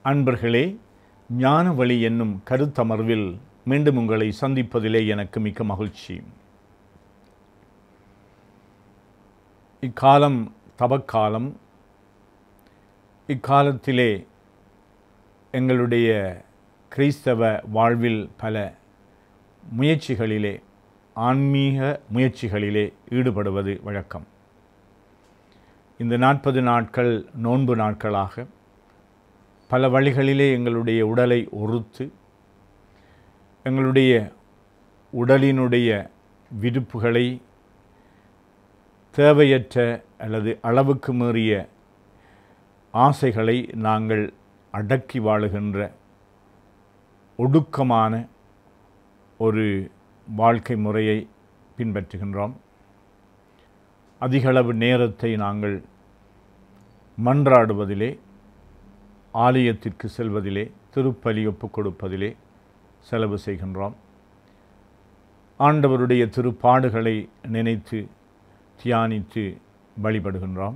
அன்பர்களே ஞான வழி என்னும் கருத்தமர்வில் மீண்டும் உங்களை சந்திப்பதிலே எனக்கு மிக்க மகிழ்ச்சி இக்காலம் தவக்காலம் இக்காலத்திலே எங்களுடைய கிறிஸ்தவ வாழ்வில் பல முயற்சிகளிலே ஆன்மீக முயற்சிகளிலே ஈடுபடுவது வழக்கம் இந்த நாற்பது நாட்கள் நோன்பு நாட்களாக பல வழிகளிலே எங்களுடைய உடலை ஒருத்து எங்களுடைய உடலினுடைய விருப்புகளை தேவையற்ற அல்லது அளவுக்கு மீறிய ஆசைகளை நாங்கள் அடக்கி வாழுகின்ற ஒடுக்கமான ஒரு வாழ்க்கை முறையை பின்பற்றுகின்றோம் அதிகளவு நேரத்தை நாங்கள் மன்றாடுவதிலே ஆலயத்திற்கு செல்வதிலே திருப்பலி ஒப்புக் கொடுப்பதிலே செலவு செய்கின்றோம் ஆண்டவருடைய திருப்பாடுகளை நினைத்து தியானித்து வழிபடுகின்றோம்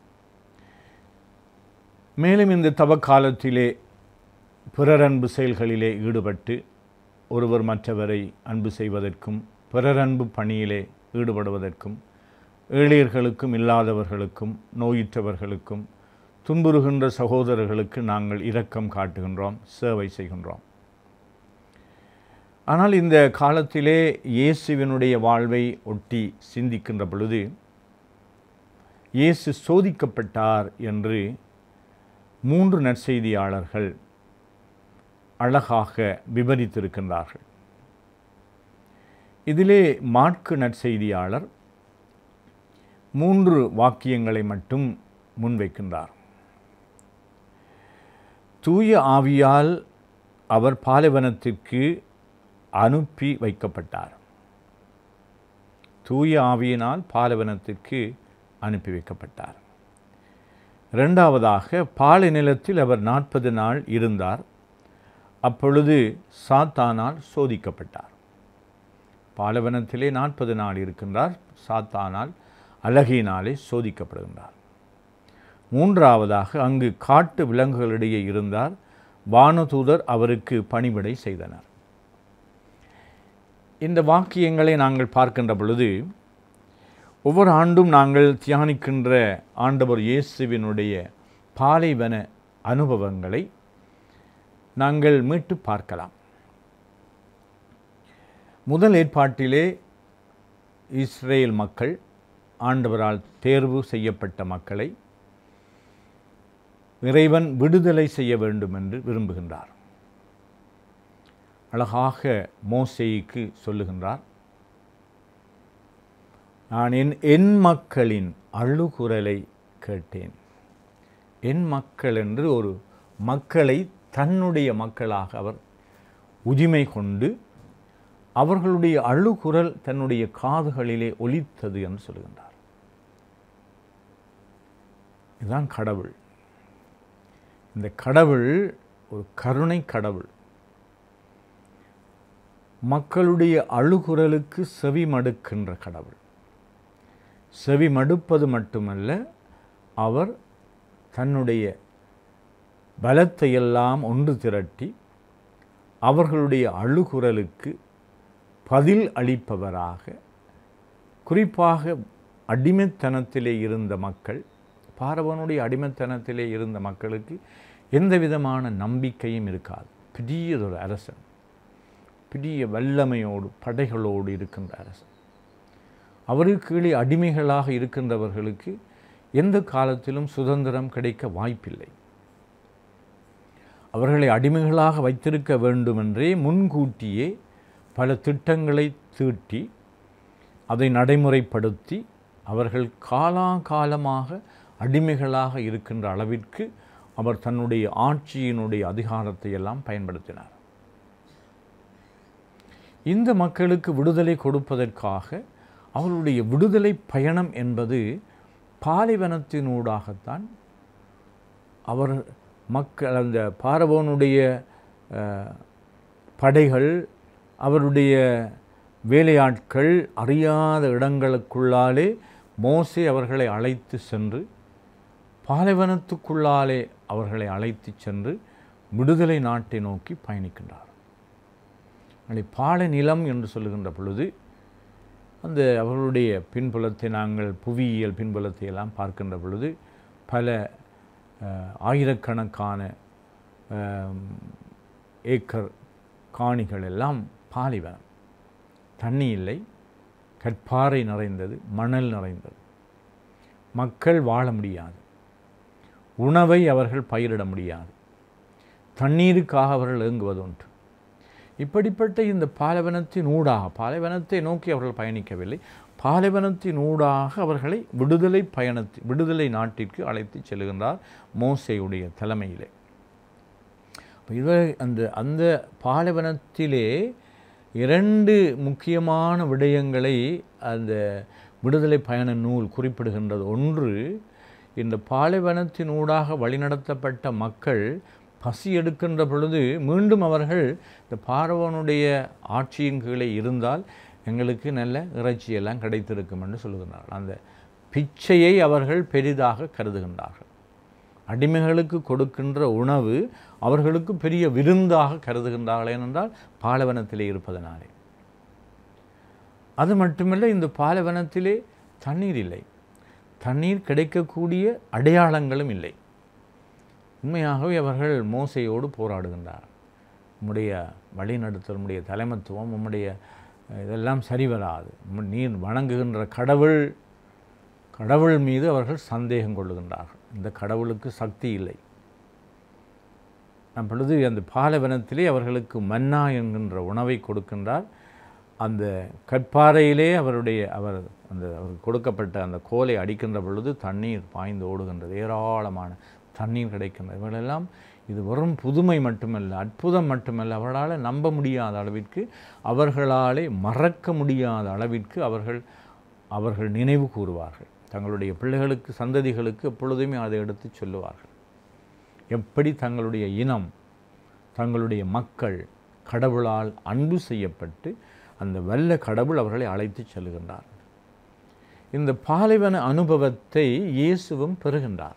மேலும் இந்த தவக்காலத்திலே பிறரன்பு செயல்களிலே ஈடுபட்டு ஒருவர் மற்றவரை அன்பு செய்வதற்கும் பிறரன்பு பணியிலே ஈடுபடுவதற்கும் ஏழையர்களுக்கும் இல்லாதவர்களுக்கும் நோயுற்றவர்களுக்கும் துன்புறுகின்ற சகோதரர்களுக்கு நாங்கள் இரக்கம் காட்டுகின்றோம் சேவை செய்கின்றோம் ஆனால் இந்த காலத்திலே இயேசுவினுடைய வாழ்வை ஒட்டி சிந்திக்கின்ற பொழுது இயேசு சோதிக்கப்பட்டார் என்று மூன்று நற்செய்தியாளர்கள் அழகாக விவரித்திருக்கின்றார்கள் இதிலே மாட்கு நற்செய்தியாளர் மூன்று வாக்கியங்களை மட்டும் முன்வைக்கின்றார் தூய ஆவியால் அவர் பாலைவனத்திற்கு அனுப்பி வைக்கப்பட்டார் தூய ஆவியினால் பாலைவனத்திற்கு அனுப்பி வைக்கப்பட்டார் இரண்டாவதாக பாலை நிலத்தில் அவர் நாற்பது நாள் இருந்தார் அப்பொழுது சாத்தானால் சோதிக்கப்பட்டார் பாலைவனத்திலே நாற்பது நாள் இருக்கின்றார் சாத்தானால் அழகினாலே சோதிக்கப்படுகின்றார் மூன்றாவதாக அங்கு காட்டு விலங்குகளிடையே இருந்தார் வானதூதர் அவருக்கு பணிவிடை செய்தனர் இந்த வாக்கியங்களை நாங்கள் பார்க்கின்ற பொழுது ஒவ்வொரு ஆண்டும் நாங்கள் தியானிக்கின்ற ஆண்டவர் இயேசுவினுடைய பாலைவன அனுபவங்களை நாங்கள் மீட்டு பார்க்கலாம் முதல் ஏற்பாட்டிலே இஸ்ரேல் மக்கள் ஆண்டவரால் தேர்வு செய்யப்பட்ட மக்களை இறைவன் விடுதலை செய்ய வேண்டும் என்று விரும்புகின்றார் அழகாக மோசைக்கு சொல்லுகின்றார் நான் என் என் மக்களின் அழுகுரலை கேட்டேன் என் மக்கள் என்று ஒரு மக்களை தன்னுடைய மக்களாக அவர் உரிமை கொண்டு அவர்களுடைய அழுகுரல் தன்னுடைய காதுகளிலே ஒலித்தது என்று சொல்கின்றார் இதுதான் கடவுள் இந்த கடவுள் ஒரு கருணை கடவுள் மக்களுடைய அழுகுரலுக்கு செவி மடுக்கின்ற கடவுள் செவி மடுப்பது மட்டுமல்ல அவர் தன்னுடைய பலத்தையெல்லாம் ஒன்று திரட்டி அவர்களுடைய அழுகுரலுக்கு பதில் அளிப்பவராக குறிப்பாக அடிமைத்தனத்திலே இருந்த மக்கள் பார்வனுடைய அடிமைத்தனத்திலே இருந்த மக்களுக்கு எந்த விதமான நம்பிக்கையும் இருக்காது பெரியதொரு அரசன் பெரிய வல்லமையோடு படைகளோடு இருக்கின்ற அரசன் அவருக்கு கீழே அடிமைகளாக இருக்கின்றவர்களுக்கு எந்த காலத்திலும் சுதந்திரம் கிடைக்க வாய்ப்பில்லை அவர்களை அடிமைகளாக வைத்திருக்க வேண்டுமென்றே முன்கூட்டியே பல திட்டங்களை தீட்டி அதை நடைமுறைப்படுத்தி அவர்கள் காலாகாலமாக அடிமைகளாக இருக்கின்ற அளவிற்கு அவர் தன்னுடைய ஆட்சியினுடைய அதிகாரத்தை எல்லாம் பயன்படுத்தினார் இந்த மக்களுக்கு விடுதலை கொடுப்பதற்காக அவர்களுடைய விடுதலை பயணம் என்பது பாலைவனத்தினூடாகத்தான் அவர் மக்கள் அந்த பாரவோனுடைய படைகள் அவருடைய வேலையாட்கள் அறியாத இடங்களுக்குள்ளாலே மோசே அவர்களை அழைத்து சென்று பாலைவனத்துக்குள்ளாலே அவர்களை அழைத்து சென்று விடுதலை நாட்டை நோக்கி பயணிக்கின்றார் அப்படி பாலை நிலம் என்று சொல்லுகின்ற பொழுது அந்த அவர்களுடைய பின்புலத்தை நாங்கள் புவியியல் பின்புலத்தை எல்லாம் பார்க்கின்ற பொழுது பல அஹ், ஆயிரக்கணக்கான அஹ், ஏக்கர் காணிகள் எல்லாம் பாலைவனம் தண்ணி இல்லை கற்பாறை நிறைந்தது மணல் நிறைந்தது மக்கள் வாழ முடியாது உணவை அவர்கள் பயிரிட முடியாது தண்ணீருக்காக அவர்கள் ஏங்குவதுண்டு இப்படிப்பட்ட இந்த பாலைவனத்தின் ஊடாக பாலைவனத்தை நோக்கி அவர்கள் பயணிக்கவில்லை பாலைவனத்தின் ஊடாக அவர்களை விடுதலை பயணத்தி விடுதலை நாட்டிற்கு அழைத்து செல்கின்றார் மோசையுடைய தலைமையிலே அப்ப இவர் அந்த அந்த பாலைவனத்திலே இரண்டு முக்கியமான விடயங்களை அந்த விடுதலை பயண நூல் குறிப்பிடுகின்றது ஒன்று இந்த பாலைவனத்தின் ஊடாக வழிநடத்தப்பட்ட மக்கள் பசி எடுக்கின்ற பொழுது மீண்டும் அவர்கள் இந்த பார்வனுடைய ஆட்சியின் கீழே இருந்தால் எங்களுக்கு நல்ல இறைச்சியெல்லாம் கிடைத்திருக்கும் என்று சொல்லுகிறார்கள் அந்த பிச்சையை அவர்கள் பெரிதாக கருதுகின்றார்கள் அடிமைகளுக்கு கொடுக்கின்ற உணவு அவர்களுக்கு பெரிய விருந்தாக கருதுகின்றார்கள் ஏனென்றால் பாலைவனத்திலே இருப்பதனாலே அது மட்டுமல்ல இந்த பாலைவனத்திலே தண்ணீர் இல்லை தண்ணீர் கிடைக்கக்கூடிய அடையாளங்களும் இல்லை உண்மையாகவே அவர்கள் மோசையோடு போராடுகின்றார் உம்முடைய வழிநடத்தல் உம்முடைய தலைமத்துவம் உம்முடைய அஹ், இதெல்லாம் சரி வராது உம் நீர் வணங்குகின்ற கடவுள் கடவுள் மீது அவர்கள் சந்தேகம் கொள்ளுகின்றார்கள் இந்த கடவுளுக்கு சக்தி இல்லை அப்பொழுது அந்த பாலைவனத்திலே அவர்களுக்கு மன்னா என்கின்ற உணவை கொடுக்கின்றார் அந்த கற்பாறையிலே அவருடைய அவர் அந்த அவருக்கு கொடுக்கப்பட்ட அந்த கோலை அடிக்கின்ற பொழுது தண்ணீர் பாய்ந்து ஓடுகின்றது ஏராளமான தண்ணீர் கிடைக்கின்றது இவர்களெல்லாம் இது வெறும் புதுமை மட்டுமல்ல அற்புதம் மட்டுமல்ல அவர்களால் நம்ப முடியாத அளவிற்கு அவர்களாலே மறக்க முடியாத அளவிற்கு அவர்கள் அவர்கள் நினைவு கூறுவார்கள் தங்களுடைய பிள்ளைகளுக்கு சந்ததிகளுக்கு எப்பொழுதுமே அதை எடுத்து சொல்லுவார்கள் எப்படி தங்களுடைய இனம் தங்களுடைய மக்கள் கடவுளால் அன்பு செய்யப்பட்டு அந்த வல்ல கடவுள் அவர்களை அழைத்து செல்கின்றார் இந்த பாலைவன அனுபவத்தை இயேசுவும் பெறுகின்றார்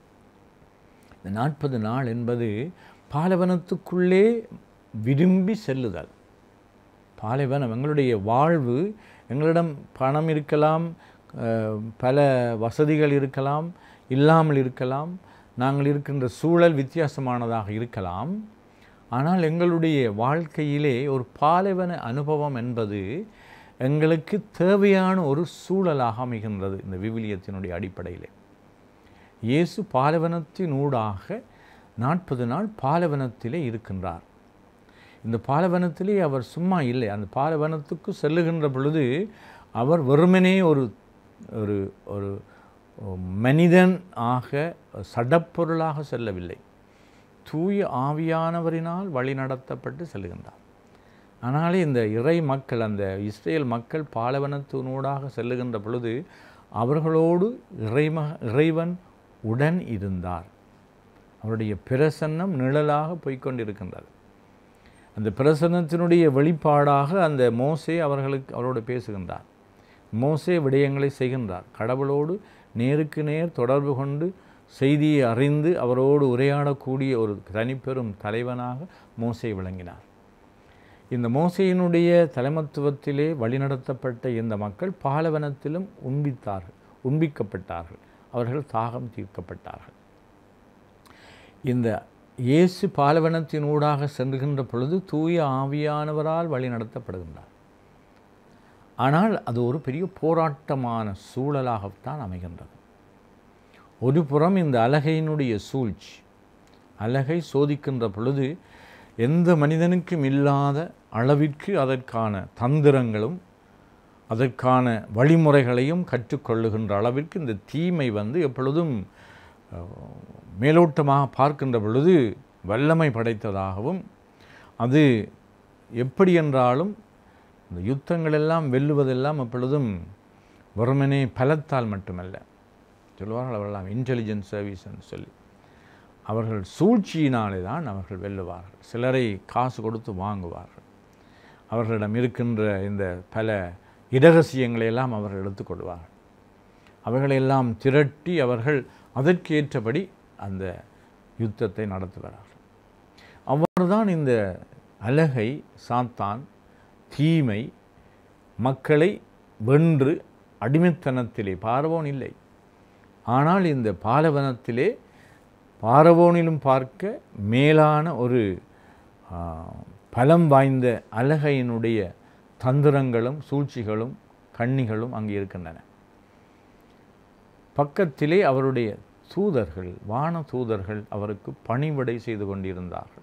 இந்த நாற்பது நாள் என்பது பாலைவனத்துக்குள்ளே விரும்பி செல்லுதல் பாலைவனம் எங்களுடைய வாழ்வு எங்களிடம் பணம் இருக்கலாம் அஹ், பல வசதிகள் இருக்கலாம் இல்லாமல் இருக்கலாம் நாங்கள் இருக்கின்ற சூழல் வித்தியாசமானதாக இருக்கலாம் ஆனால் எங்களுடைய வாழ்க்கையிலே ஒரு பாலைவன அனுபவம் என்பது எங்களுக்கு தேவையான ஒரு சூழலாக அமைகின்றது இந்த விவிலியத்தினுடைய அடிப்படையிலே இயேசு பாலைவனத்தின் ஊடாக நாற்பது நாள் பாலைவனத்திலே இருக்கின்றார் இந்த பாலைவனத்திலே அவர் சும்மா இல்லை அந்த பாலைவனத்துக்கு செல்லுகின்ற பொழுது அவர் வெறுமனே ஒரு ஒரு ஒரு மனிதன் ஆக சடப்பொருளாக செல்லவில்லை தூய ஆவியானவரினால் வழிநடத்தப்பட்டு செல்கின்றார் ஆனாலே இந்த இறை மக்கள் அந்த இஸ்ரேல் மக்கள் பாலைவனத்தினூடாக செல்லுகின்ற பொழுது அவர்களோடு இறைம இறைவன் உடன் இருந்தார் அவருடைய பிரசன்னம் நிழலாக போய்க்கொண்டிருக்கின்றது அந்த பிரசன்னத்தினுடைய வெளிப்பாடாக அந்த மோசே அவர்களுக்கு அவரோடு பேசுகின்றார் மோசே விடயங்களை செய்கின்றார் கடவுளோடு நேருக்கு நேர் தொடர்பு கொண்டு செய்தியை அறிந்து அவரோடு உரையாடக்கூடிய ஒரு தனிப்பெரும் தலைவனாக மோசே விளங்கினார் இந்த மோசையினுடைய தலைமத்துவத்திலே வழிநடத்தப்பட்ட இந்த மக்கள் பாலவனத்திலும் உண்பித்தார்கள் உண்பிக்கப்பட்டார்கள் அவர்கள் தாகம் தீர்க்கப்பட்டார்கள் இந்த இயேசு பாலவனத்தின் ஊடாக சென்றுகின்ற பொழுது தூய ஆவியானவரால் வழி நடத்தப்படுகின்றார் ஆனால் அது ஒரு பெரிய போராட்டமான சூழலாகத்தான் அமைகின்றது ஒரு புறம் இந்த அலகையினுடைய சூழ்ச்சி அலகை சோதிக்கின்ற பொழுது எந்த மனிதனுக்கும் இல்லாத அளவிற்கு அதற்கான தந்திரங்களும் அதற்கான வழிமுறைகளையும் கற்றுக்கொள்ளுகின்ற அளவிற்கு இந்த தீமை வந்து எப்பொழுதும் அஹ், மேலோட்டமாக பார்க்கின்ற பொழுது வல்லமை படைத்ததாகவும் அது எப்படி என்றாலும் இந்த யுத்தங்கள் எல்லாம் வெல்லுவதெல்லாம் எப்பொழுதும் வெறுமனே பலத்தால் மட்டுமல்ல சொல்லுவார்கள் அவர்களெல்லாம் இன்டெலிஜென்ஸ் சர்வீஸ்ன்னு சொல்லி அவர்கள் சூழ்ச்சியினாலே தான் அவர்கள் வெல்லுவார்கள் சிலரை காசு கொடுத்து வாங்குவார்கள் அவர்களிடம் இருக்கின்ற இந்த பல இரகசியங்களை எல்லாம் அவர்கள் எடுத்துக்கொள்வார்கள் அவைகளையெல்லாம் திரட்டி அவர்கள் அதற்கேற்றபடி அந்த யுத்தத்தை நடத்துகிறார்கள் அவர்தான் இந்த அலகை சாத்தான் தீமை மக்களை வென்று அடிமைத்தனத்திலே பார்வோன் இல்லை ஆனால் இந்த பாலவனத்திலே பார்வோனிலும் பார்க்க மேலான ஒரு ஆ, பலம் வாய்ந்த அலகையினுடைய தந்திரங்களும் சூழ்ச்சிகளும் கண்ணிகளும் அங்கே இருக்கின்றன பக்கத்திலே அவருடைய தூதர்கள் வான தூதர்கள் அவருக்கு பணிவிடை செய்து கொண்டிருந்தார்கள்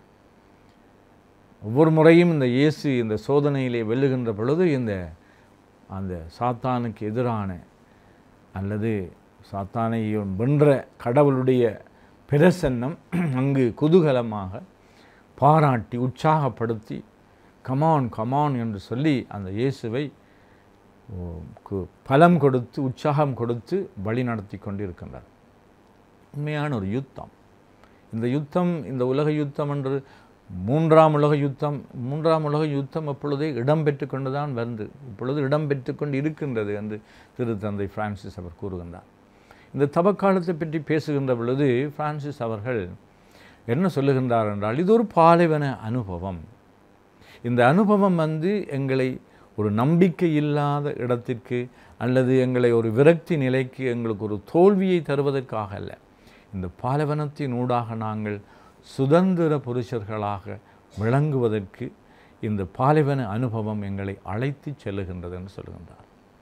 ஒவ்வொரு முறையும் இந்த இயேசு இந்த சோதனையிலே வெல்லுகின்ற பொழுது இந்த அந்த சாத்தானுக்கு எதிரான அல்லது சாத்தானை வென்ற கடவுளுடைய பிரசன்னம் அங்கு குதூகலமாக பாராட்டி உற்சாகப்படுத்தி கமான் கமான் என்று சொல்லி அந்த இயேசுவை ஓ, கு- பலம் கொடுத்து உற்சாகம் கொடுத்து வழி நடத்தி கொண்டிருக்கின்றார் உண்மையான ஒரு யுத்தம் இந்த யுத்தம் இந்த உலக யுத்தம் என்று மூன்றாம் உலக யுத்தம் மூன்றாம் உலக யுத்தம் அப்பொழுதே இடம்பெற்று கொண்டு தான் வந்து இப்பொழுது இடம்பெற்று கொண்டு இருக்கின்றது என்று திருத்தந்தை பிரான்சிஸ் அவர் கூறுகின்றார் இந்த தவக்காலத்தை பற்றி பேசுகின்ற பொழுது பிரான்சிஸ் அவர்கள் என்ன சொல்லுகின்றார் என்றால் இது ஒரு பாலைவன அனுபவம் இந்த அனுபவம் வந்து எங்களை ஒரு நம்பிக்கை இல்லாத இடத்திற்கு அல்லது எங்களை ஒரு விரக்தி நிலைக்கு எங்களுக்கு ஒரு தோல்வியை தருவதற்காக அல்ல இந்த பாலைவனத்தின் ஊடாக நாங்கள் சுதந்திர புருஷர்களாக விளங்குவதற்கு இந்த பாலைவன அனுபவம் எங்களை அழைத்து செல்லுகின்றது என்று சொல்லுகின்றார்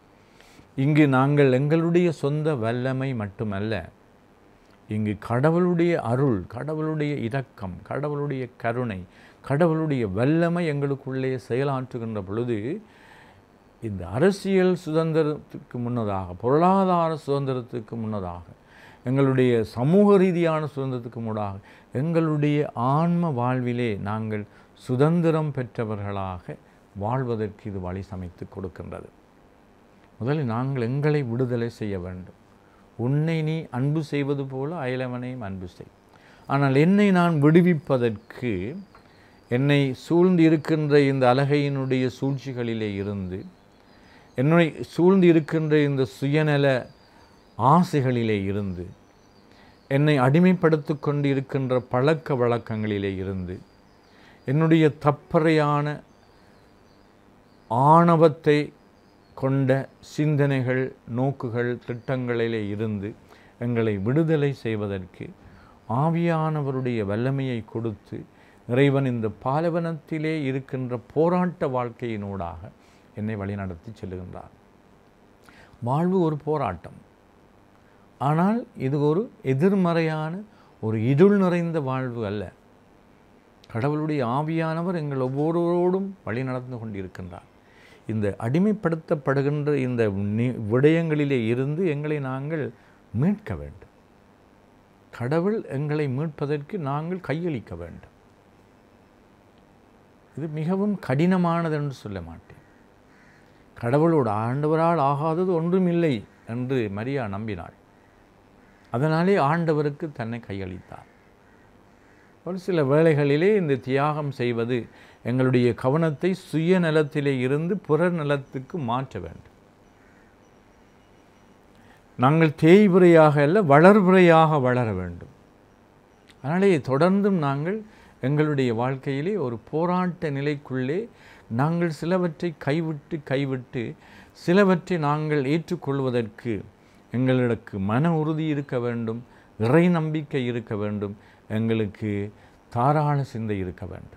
இங்கு நாங்கள் எங்களுடைய சொந்த வல்லமை மட்டுமல்ல இங்கு கடவுளுடைய அருள் கடவுளுடைய இரக்கம் கடவுளுடைய கருணை கடவுளுடைய வல்லமை எங்களுக்குள்ளே செயலாற்றுகின்ற பொழுது இந்த அரசியல் சுதந்திரத்துக்கு முன்னதாக பொருளாதார சுதந்திரத்துக்கு முன்னதாக எங்களுடைய சமூக ரீதியான சுதந்திரத்துக்கு முன்னதாக எங்களுடைய ஆன்ம வாழ்விலே நாங்கள் சுதந்திரம் பெற்றவர்களாக வாழ்வதற்கு இது வழி சமைத்து கொடுக்கின்றது முதலில் நாங்கள் எங்களை விடுதலை செய்ய வேண்டும் உன்னை நீ அன்பு செய்வது போல அயலவனையும் அன்பு செய் ஆனால் என்னை நான் விடுவிப்பதற்கு என்னை சூழ்ந்து இருக்கின்ற இந்த அலகையினுடைய சூழ்ச்சிகளிலே இருந்து என்னை சூழ்ந்து இருக்கின்ற இந்த சுயநல ஆசைகளிலே இருந்து என்னை அடிமைப்படுத்தி கொண்டு இருக்கின்ற பழக்க வழக்கங்களிலே இருந்து என்னுடைய தப்பறையான ஆணவத்தை கொண்ட சிந்தனைகள் நோக்குகள் திட்டங்களிலே இருந்து எங்களை விடுதலை செய்வதற்கு ஆவியானவருடைய வல்லமையை கொடுத்து இறைவன் இந்த பாலைவனத்திலே இருக்கின்ற போராட்ட வாழ்க்கையினூடாக என்னை வழிநடத்தி செல்லுகின்றார் வாழ்வு ஒரு போராட்டம் ஆனால் இது ஒரு எதிர்மறையான ஒரு இருள் நிறைந்த வாழ்வு அல்ல கடவுளுடைய ஆவியானவர் எங்கள் ஒவ்வொருவரோடும் வழி நடந்து கொண்டிருக்கின்றார் இந்த அடிமைப்படுத்தப்படுகின்ற இந்த நி- விடயங்களிலே இருந்து எங்களை நாங்கள் மீட்க வேண்டும் கடவுள் எங்களை மீட்பதற்கு நாங்கள் கையளிக்க வேண்டும் இது மிகவும் கடினமானது என்று சொல்ல மாட்டேன் கடவுளோடு ஆண்டவரால் ஆகாதது ஒன்றுமில்லை என்று மரியா நம்பினாள் அதனாலே ஆண்டவருக்கு தன்னை கையளித்தார் ஒரு சில வேளைகளிலே இந்த தியாகம் செய்வது எங்களுடைய கவனத்தை சுயநலத்திலே இருந்து புற நலத்துக்கு மாற்ற வேண்டும் நாங்கள் தேய்வுரையாக அல்ல வளர்வுரையாக வளர வேண்டும் அதனாலே தொடர்ந்தும் நாங்கள் எங்களுடைய வாழ்க்கையிலே ஒரு போராட்ட நிலைக்குள்ளே நாங்கள் சிலவற்றை கைவிட்டு கைவிட்டு சிலவற்றை நாங்கள் ஏற்றுக்கொள்வதற்கு எங்களுக்கு மன உறுதி இருக்க வேண்டும் இறை நம்பிக்கை இருக்க வேண்டும் எங்களுக்கு தாராள சிந்தை இருக்க வேண்டும்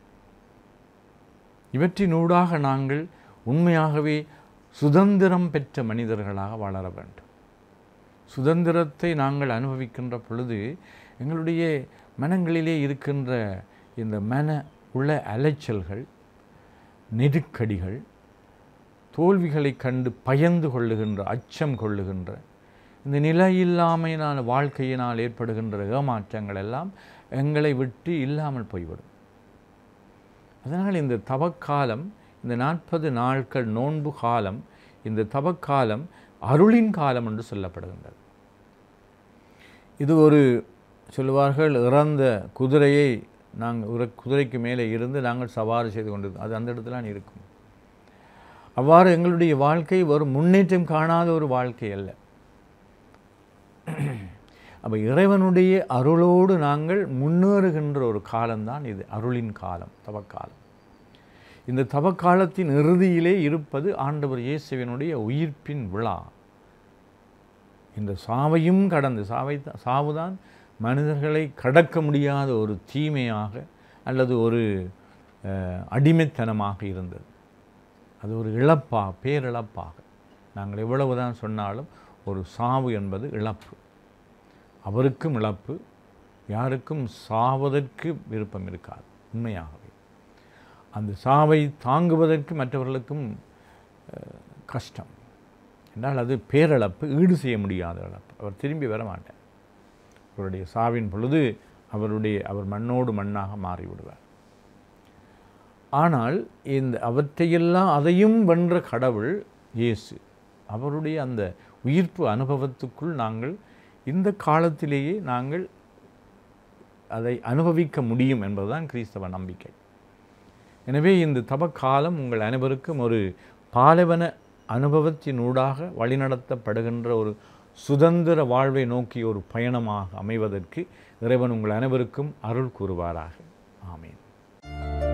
இவற்றினூடாக நாங்கள் உண்மையாகவே சுதந்திரம் பெற்ற மனிதர்களாக வளர வேண்டும் சுதந்திரத்தை நாங்கள் அனுபவிக்கின்ற பொழுது எங்களுடைய மனங்களிலே இருக்கின்ற இந்த மன உள்ள அலைச்சல்கள் நெருக்கடிகள் தோல்விகளை கண்டு பயந்து கொள்ளுகின்ற அச்சம் கொள்ளுகின்ற இந்த நிலையில்லாமையினால் வாழ்க்கையினால் ஏற்படுகின்ற ஏமாற்றங்கள் எல்லாம் எங்களை விட்டு இல்லாமல் போய்விடும் அதனால் இந்த தவக்காலம் இந்த நாற்பது நாட்கள் நோன்பு காலம் இந்த தவக்காலம் அருளின் காலம் என்று சொல்லப்படுகின்றது இது ஒரு சொல்லுவார்கள் இறந்த குதிரையை நாங்கள் ஒரு குதிரைக்கு மேலே இருந்து நாங்கள் சவாரி செய்து கொண்டிருக்கோம் அது அந்த இடத்துல இருக்கும் அவ்வாறு எங்களுடைய வாழ்க்கை ஒரு முன்னேற்றம் காணாத ஒரு வாழ்க்கை அல்ல அப்போ இறைவனுடைய அருளோடு நாங்கள் முன்னேறுகின்ற ஒரு காலம்தான் இது அருளின் காலம் தவக்காலம் இந்த தவக்காலத்தின் இறுதியிலே இருப்பது ஆண்டவர் இயேசுவினுடைய உயிர்ப்பின் விழா இந்த சாவையும் கடந்து சாவை சாவுதான் மனிதர்களை கடக்க முடியாத ஒரு தீமையாக அல்லது ஒரு அஹ், அடிமைத்தனமாக இருந்தது அது ஒரு இழப்பா பேரிழப்பாக நாங்கள் எவ்வளவுதான் சொன்னாலும் ஒரு சாவு என்பது இழப்பு அவருக்கும் இழப்பு யாருக்கும் சாவதற்கு விருப்பம் இருக்காது உண்மையாகவே அந்த சாவை தாங்குவதற்கு மற்றவர்களுக்கும் அஹ், கஷ்டம் என்றால் அது பேரிழப்பு ஈடு செய்ய முடியாத இழப்பு அவர் திரும்பி வர மாட்டார் அவருடைய சாவின் பொழுது அவருடைய அவர் மண்ணோடு மண்ணாக மாறிவிடுவார் ஆனால் இந்த அவற்றையெல்லாம் அதையும் வென்ற கடவுள் இயேசு அவருடைய அந்த உயிர்ப்பு அனுபவத்துக்குள் நாங்கள் இந்த காலத்திலேயே நாங்கள் அதை அனுபவிக்க முடியும் என்பதுதான் கிறிஸ்தவ நம்பிக்கை எனவே இந்த தபக்காலம் உங்கள் அனைவருக்கும் ஒரு பாலைவன அனுபவத்தினூடாக வழிநடத்தப்படுகின்ற ஒரு சுதந்திர வாழ்வை நோக்கி ஒரு பயணமாக அமைவதற்கு இறைவன் உங்கள் அனைவருக்கும் அருள் கூறுவாராக ஆமீன்